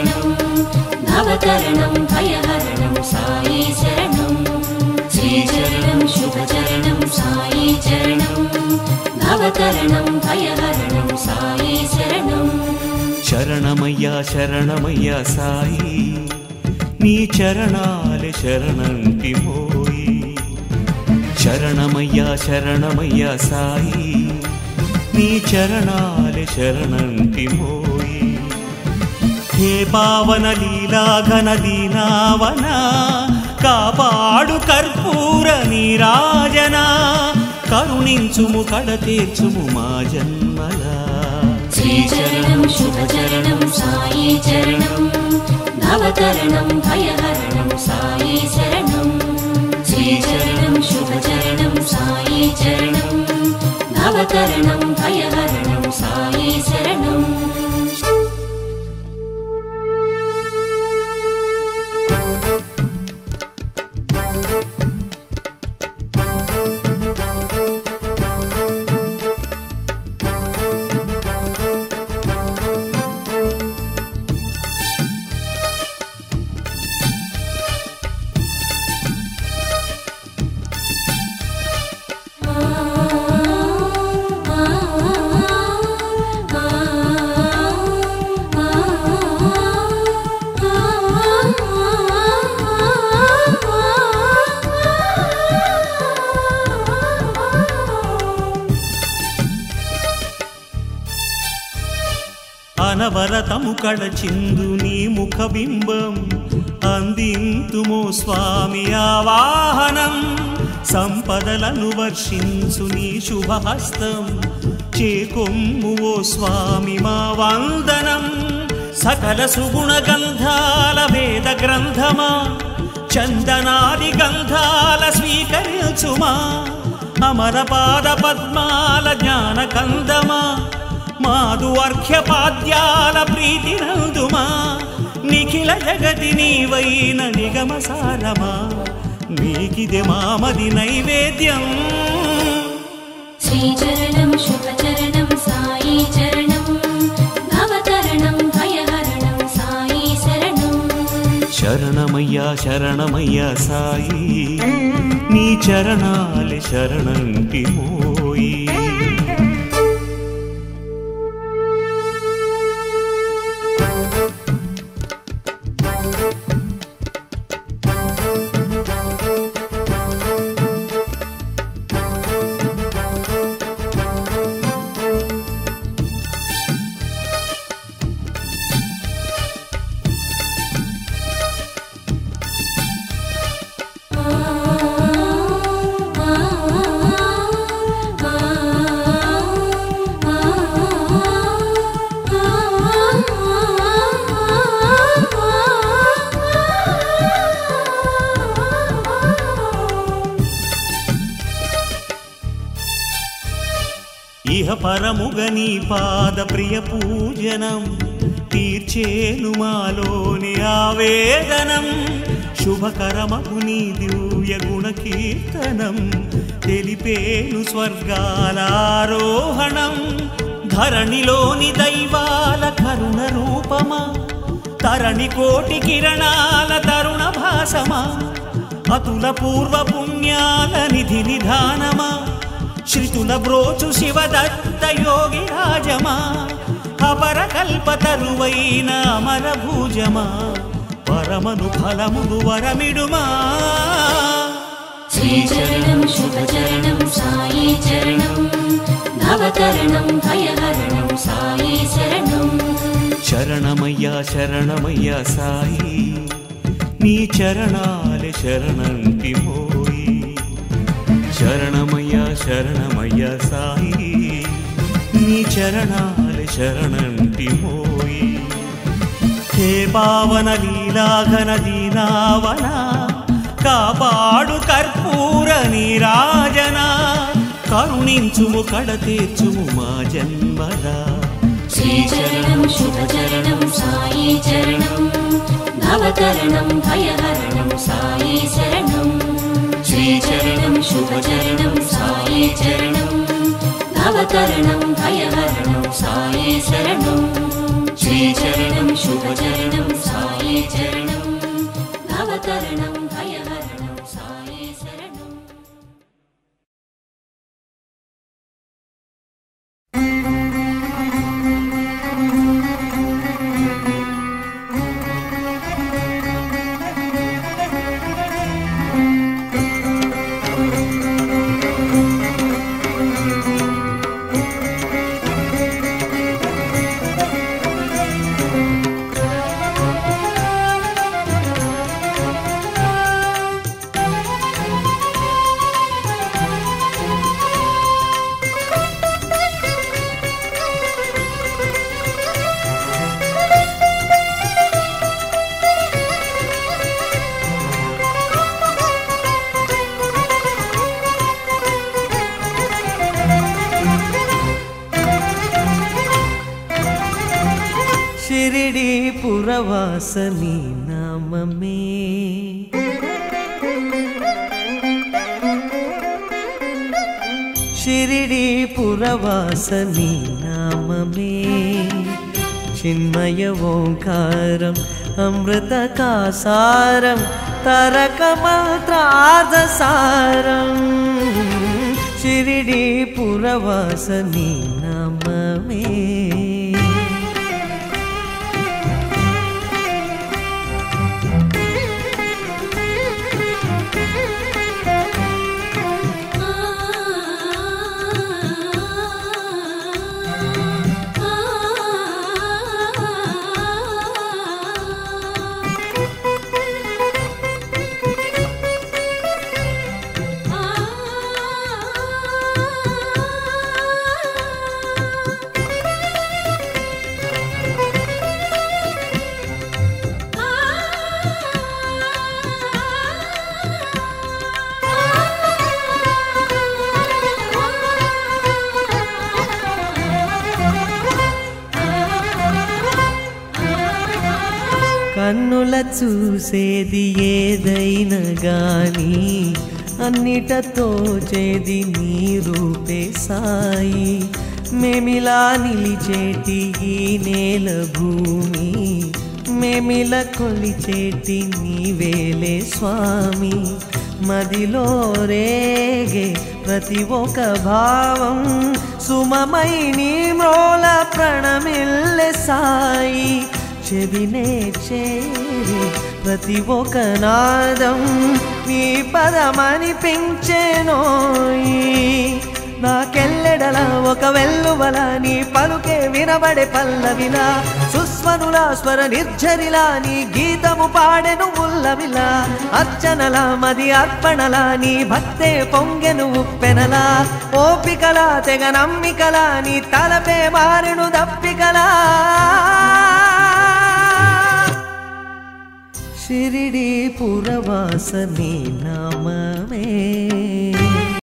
చరణం భవతరణం భయహరణం సాయి శరణం శ్రీచరణం శుభచరణం సాయి చరణం భవతరణం భయహరణం సాయి శరణం శరణమయ్యా శరణమయ్యా సాయి నీ చరణాలే శరణంటి మోయి శరణమయ్యా శరణమయ్యా సాయి నీ చరణాలే శరణంటి మోయి హే పావన లీలా ఘన దీనావన కాపాడు కర్పూర నీరాజన కరుణించుము కడ తీర్చుము మా జన్మలా శ్రీచరణం శుభచరణం సాయి చరణం భవతరణం భయహరణం సాయి శరణం శ్రీచరణం శుభచరణం సాయి చరణం భవతరణం భయహరణం సాయి శరణం అనవరతము కడ చిందు నీ ముఖబింబం అందింతుము స్వామి ఆవాహనం సంపదలను వర్షించు నీ శుభహస్తం చేకొమ్ము ఓ స్వామి మా వందనం సకల సుగుణ గంధాల వేద గ్రంథమా చందనాది గంధాల స్వీకరించుమా అమర పాద పద్మాల జ్ఞాన కందమా మాదు అర్ఘ్యపాద్యాల ప్రీతి నందుమా నిఖిల జగతి నీవైన నిగమ సారమా నీకిదే మామది నైవేద్యం శ్రీచరణం శుభచరణం సాయి చరణం భవతరణం భయహరణం సాయి శరణం శరణమయ్యా శరణమయ్యా సాయి నీ చరణాలి శరణంటి మోయి ఇహ పరముగ నీ పాద ప్రియ పూజనం తీర్చేను మాలోని ఆవేదనం శుభకరమగు నీ దివ్య గుణ కీర్తనం తెలిపేను స్వర్గాల ఆరోహణం ధరణిలోని దైవాల కరుణ రూపమా తరణి కోటి కిరణాల తరుణ భాసమా అతుల పూర్వ పుణ్యాల నిధి నిధానమా శ్రుతుల బ్రోచు శివదత్త యోగి రాజమా అపర కల్పతరువైన అమర భూజమా పరమను ఫలమును వరమిడుమా శ్రీచరణం శుభచరణం సాయి చరణం భవతరణం భయహరణం సాయి శరణం శరణమయ్యా శరణమయ్యా సాయి నీ చరణాలే శరణంటి మోయి శరణమయ్యా శరణమయ్యా సాయి నీ చరణాలే శరణంటి మోయి హే పావన లీలాఘన దీనావన కాపాడు కర్పూర నీరాజన కరుణించుము కడ తీర్చుము మా జన్మలా శ్రీచరణం శుభచరణం సాయి చరణం భవతరణం భయహరణం సాయి శరణం శ్రీచరణం శుభచరణం సాయి చరణం భవతరణం భయహరణం సాయి శరణం శ్రీచరణం శుభచరణం పురవాసని నామమే షిరిడి పురవాసని నామమే చిన్మయ ఓంకారం అమృత కాసారం తరక మంత్రార్థసారం షిరిడి పురవాసని నామమే కన్నుల చూసేది ఏదైనా గాని అన్నిటతో చేది నీ రూపే సాయి మేమిలా నిలిచేటి ఈ నేల భూమి మేమిల కొలిచేటి నీవేలే స్వామి మదిలో రేగే ప్రతి ఒక్క భావం సుమమై నీ మ్రోల ప్రణమిల్లె సాయి చెవినే చేరి ప్రతి ఒక్క నాదం నీ పదమనిపించేనోయి నాకెల్లెడల ఒక వెల్లువల నీ పలుకే వినబడే పల్లవిలా సుస్వనులా స్వర నిర్జరిలా నీ గీతము పాడెను ఉల్లవిలా అర్చనల మది అర్పణల నీ భక్తే పొంగెను ఉప్పెనలా ఓపికలా తెగ నమ్మికలా నీ తలపే మారెను దప్పికలా షిరిడి పురవాసని నామ